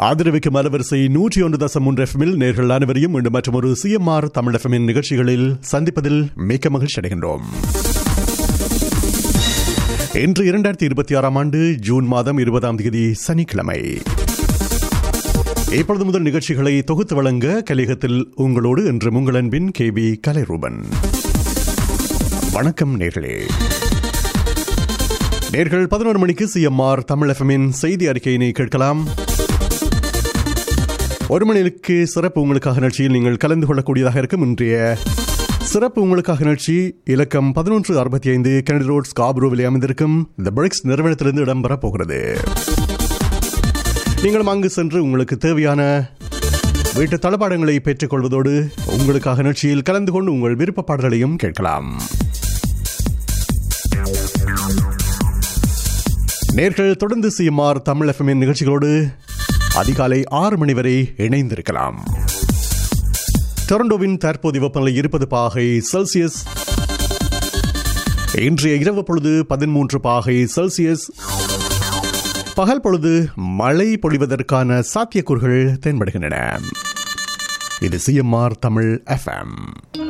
ஆதரவுக்கு மலவரிசை நூற்றி ஒன்று தசம் மூன்று எஃப்எம்மில் நேர்கள் அனைவரையும் மீண்டும் மற்றும் ஒரு சிஎம்ஆர் தமிழ் எஃப்எம்மின் நிகழ்ச்சிகளில் சந்திப்பதில் மிக்க மகிழ்ச்சி அடைகின்றோம் இன்று இரண்டாயிரத்தி இருபத்தி ஆறாம் ஆண்டு ஜூன் மாதம் இருபதாம் தேதி சனிக்கிழமை இப்பொழுது முதல் நிகழ்ச்சிகளை தொகுத்து வழங்க கலிகத்தில் உங்களோடு இன்று உங்கள் அன்பின் கே வி கலைரூபன் வணக்கம் நேர்களே நேர்கள் பதினோரு மணிக்கு சிஎம்ஆர் தமிழ் எஃப்எம்மின் செய்தி அறிக்கையினை கேட்கலாம் ஒரு மணிக்கு சிறப்பு உங்களுக்காக நிகழ்ச்சியில் நீங்கள் கலந்து கொள்ளக்கூடியதாக இருக்கும் இன்றைய சிறப்பு உங்களுக்காக நிகழ்ச்சி இலக்கம் பதினொன்று அறுபத்தி ஐந்து கெனடி ரோட் ஸ்காப்ரோவில் அமைந்திருக்கும் த பிரிக்ஸ் நிறுவனத்திலிருந்து இடம்பெறப் போகிறது நீங்களும் அங்கு சென்று உங்களுக்கு தேவையான வீட்டு தளபாடங்களை பெற்றுக் கொள்வதோடு உங்களுக்காக நிகழ்ச்சியில் கலந்து கொண்டு உங்கள் விருப்ப பாடல்களையும் கேட்கலாம் நேர்கள் தொடர்ந்து சிஎம்ஆர் தமிழ் எஃப்எம்மின் நிகழ்ச்சிகளோடு அதிகாலை ஆறு மணி வரை இணைந்திருக்கலாம் டொரண்டோவின் தற்போதைய வெப்பநிலை இருப்பது பாகை செல்சியஸ் இன்றைய இரவு பொழுது பதிமூன்று பாகை செல்சியஸ் பகல் பொழுது மழை பொழிவதற்கான சாத்தியக்கூறுகள் தென்படுகின்றன இது சிஎம்ஆர் தமிழ் எஃப்எம்